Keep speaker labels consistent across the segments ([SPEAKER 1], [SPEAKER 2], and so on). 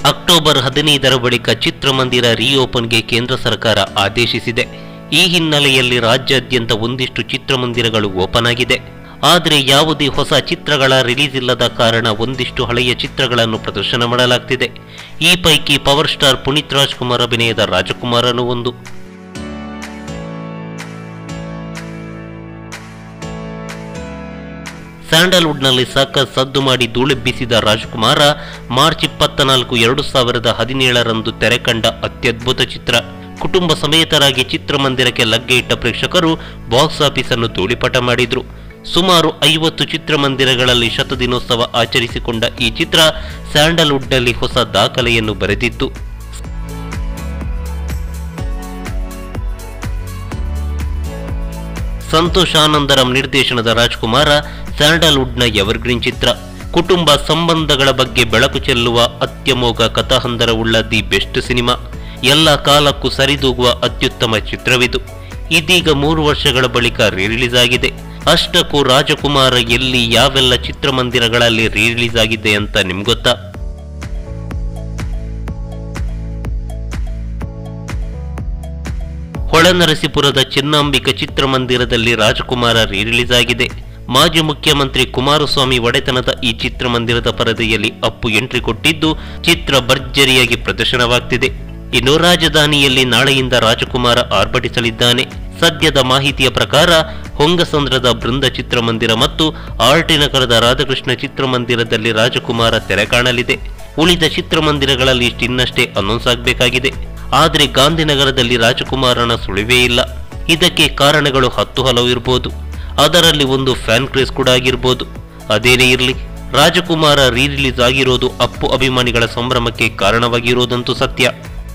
[SPEAKER 1] October ಹದಿನೈದರ ಬಳಿಕ ಚಿತ್ರಮಂದಿರ ರೀಓಪನ್ಗೆ ಕೇಂದ್ರ ಸರ್ಕಾರ ಆದೇಶಿಸಿದೆ ಈ ಹಿನ್ನೆಲೆಯಲ್ಲಿ ರಾಜ್ಯಾದ್ಯಂತ ಒಂದಿಷ್ಟು ಚಿತ್ರಮಂದಿರಗಳು ಓಪನ್ ಆಗಿದೆ ಆದರೆ ಯಾವುದೇ ಹೊಸ ಚಿತ್ರಗಳ ರಿಲೀಸ್ ಇಲ್ಲದ ಕಾರಣ ಒಂದಿಷ್ಟು ಹಳೆಯ ಚಿತ್ರಗಳನ್ನು ಪ್ರದರ್ಶನ ಮಾಡಲಾಗ್ತಿದೆ ಈ ಪೈಕಿ ಪವರ್ ಸ್ಟಾರ್ ಪುನೀತ್ ರಾಜ್ಕುಮಾರ್ ಅಭಿನಯದ ರಾಜಕುಮಾರನು ಒಂದು ಸ್ಯಾಂಡಲ್ವುಡ್ನಲ್ಲಿ ಸಖತ್ ಸದ್ದು ಮಾಡಿ ಧೂಳೆಬ್ಬಿಸಿದ ರಾಜಕುಮಾರ ಮಾರ್ಚ್ ಇಪ್ಪತ್ತ ನಾಲ್ಕು ಎರಡು ಸಾವಿರದ ಹದಿನೇಳರಂದು ತೆರೆಕಂಡ ಅತ್ಯದ್ಭುತ ಚಿತ್ರ ಕುಟುಂಬ ಸಮೇತರಾಗಿ ಚಿತ್ರಮಂದಿರಕ್ಕೆ ಲಗ್ಗೆ ಇಟ್ಟ ಪ್ರೇಕ್ಷಕರು ಬಾಕ್ಸ್ ಆಫೀಸ್ ಅನ್ನು ಧೂಳಿಪಟ ಮಾಡಿದ್ರು ಸುಮಾರು ಐವತ್ತು ಚಿತ್ರಮಂದಿರಗಳಲ್ಲಿ ಶತದಿನೋತ್ಸವ ಆಚರಿಸಿಕೊಂಡ ಈ ಚಿತ್ರ ಸ್ಯಾಂಡಲ್ವುಡ್ನಲ್ಲಿ ಹೊಸ ದಾಖಲೆಯನ್ನು ಬರೆದಿತ್ತು ಸಂತೋಷ್ ಆನಂದರಂ ನಿರ್ದೇಶನದ ರಾಜ್ಕುಮಾರ ಸ್ಯಾಂಡಲ್ವುಡ್ನ ಎವರ್ಗ್ರೀನ್ ಚಿತ್ರ ಕುಟುಂಬ ಸಂಬಂಧಗಳ ಬಗ್ಗೆ ಬೆಳಕು ಚೆಲ್ಲುವ ಅತ್ಯಮೋಘ ಕಥಾಹಂದರವುಳ್ಳ ದಿ ಬೆಸ್ಟ್ ಸಿನಿಮಾ ಎಲ್ಲ ಕಾಲಕ್ಕೂ ಸರಿದೂಗುವ ಅತ್ಯುತ್ತಮ ಚಿತ್ರವಿದು ಇದೀಗ ಮೂರು ವರ್ಷಗಳ ಬಳಿಕ ರಿಲೀಸ್ ಆಗಿದೆ ಅಷ್ಟಕ್ಕೂ ರಾಜಕುಮಾರ ಎಲ್ಲಿ ಯಾವೆಲ್ಲ ಚಿತ್ರಮಂದಿರಗಳಲ್ಲಿ ರಿಲೀಸ್ ಆಗಿದೆ ಅಂತ ನಿಮ್ಗೊತ್ತಾ ಹೊಳನರಸೀಪುರದ ಚಿನ್ನಾಂಬಿಕ ಚಿತ್ರಮಂದಿರದಲ್ಲಿ ರಾಜಕುಮಾರ ರಿಲೀಸ್ ಆಗಿದೆ ಮಾಜಿ ಮುಖ್ಯಮಂತ್ರಿ ಕುಮಾರಸ್ವಾಮಿ ಒಡೆತನದ ಈ ಚಿತ್ರಮಂದಿರದ ಪರದೆಯಲ್ಲಿ ಅಪ್ಪು ಎಂಟ್ರಿ ಕೊಟ್ಟಿದ್ದು ಚಿತ್ರ ಭರ್ಜರಿಯಾಗಿ ಪ್ರದರ್ಶನವಾಗ್ತಿದೆ ಇನ್ನು ರಾಜಧಾನಿಯಲ್ಲಿ ನಾಳೆಯಿಂದ ರಾಜಕುಮಾರ ಆರ್ಭಟಿಸಲಿದ್ದಾನೆ ಸದ್ಯದ ಮಾಹಿತಿಯ ಪ್ರಕಾರ ಹೊಂಗಸಂದ್ರದ ಬೃಂದ ಚಿತ್ರಮಂದಿರ ಮತ್ತು ಆರ್ಟಿ ನಗರದ ರಾಧಾಕೃಷ್ಣ ಚಿತ್ರಮಂದಿರದಲ್ಲಿ ರಾಜಕುಮಾರ ತೆರೆ ಕಾಣಲಿದೆ ಉಳಿದ ಚಿತ್ರಮಂದಿರಗಳಲ್ಲಿ ಇನ್ನಷ್ಟೇ ಅನೌನ್ಸ್ ಆಗಬೇಕಾಗಿದೆ ಆದರೆ ಗಾಂಧಿನಗರದಲ್ಲಿ ರಾಜಕುಮಾರನ ಸುಳಿವೇ ಇಲ್ಲ ಇದಕ್ಕೆ ಕಾರಣಗಳು ಹತ್ತು ಹಲವು ಇರಬಹುದು ಅದರಲ್ಲಿ ಒಂದು ಫ್ಯಾನ್ ಕ್ರೇಸ್ ಕೂಡ ಆಗಿರ್ಬೋದು ಅದೇನೇ ಇರಲಿ ರಾಜಕುಮಾರ ರೀ ರಿಲೀಸ್ ಆಗಿರೋದು ಅಪ್ಪು ಅಭಿಮಾನಿಗಳ ಸಂಭ್ರಮಕ್ಕೆ ಕಾರಣವಾಗಿರೋದಂತೂ ಸತ್ಯ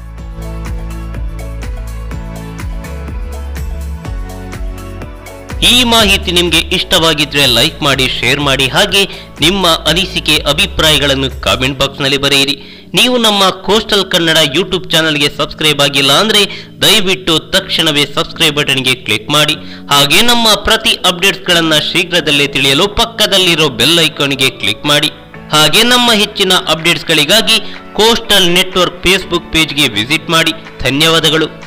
[SPEAKER 1] ಈ ಮಾಹಿತಿ ನಿಮಗೆ ಇಷ್ಟವಾಗಿದ್ರೆ ಲೈಕ್ ಮಾಡಿ ಶೇರ್ ಮಾಡಿ ಹಾಗೆ ನಿಮ್ಮ ಅನಿಸಿಕೆ ಅಭಿಪ್ರಾಯಗಳನ್ನು ಕಾಮೆಂಟ್ ಬಾಕ್ಸ್ನಲ್ಲಿ ಬರೆಯಿರಿ ನೀವು ನಮ್ಮ ಕೋಸ್ಟಲ್ ಕನ್ನಡ ಯೂಟ್ಯೂಬ್ ಚಾನಲ್ಗೆ ಸಬ್ಸ್ಕ್ರೈಬ್ ಆಗಿಲ್ಲ ಅಂದ್ರೆ ದಯವಿಟ್ಟು ತಕ್ಷಣವೇ ಸಬ್ಸ್ಕ್ರೈಬ್ ಬಟನ್ಗೆ ಕ್ಲಿಕ್ ಮಾಡಿ ಹಾಗೆ ನಮ್ಮ ಪ್ರತಿ ಅಪ್ಡೇಟ್ಸ್ಗಳನ್ನು ಶೀಘ್ರದಲ್ಲೇ ತಿಳಿಯಲು ಪಕ್ಕದಲ್ಲಿರೋ ಬೆಲ್ ಐಕಾನ್ಗೆ ಕ್ಲಿಕ್ ಮಾಡಿ ಹಾಗೆ ನಮ್ಮ ಹೆಚ್ಚಿನ ಅಪ್ಡೇಟ್ಸ್ಗಳಿಗಾಗಿ ಕೋಸ್ಟಲ್ ನೆಟ್ವರ್ಕ್ ಫೇಸ್ಬುಕ್ ಪೇಜ್ಗೆ ವಿಸಿಟ್ ಮಾಡಿ ಧನ್ಯವಾದಗಳು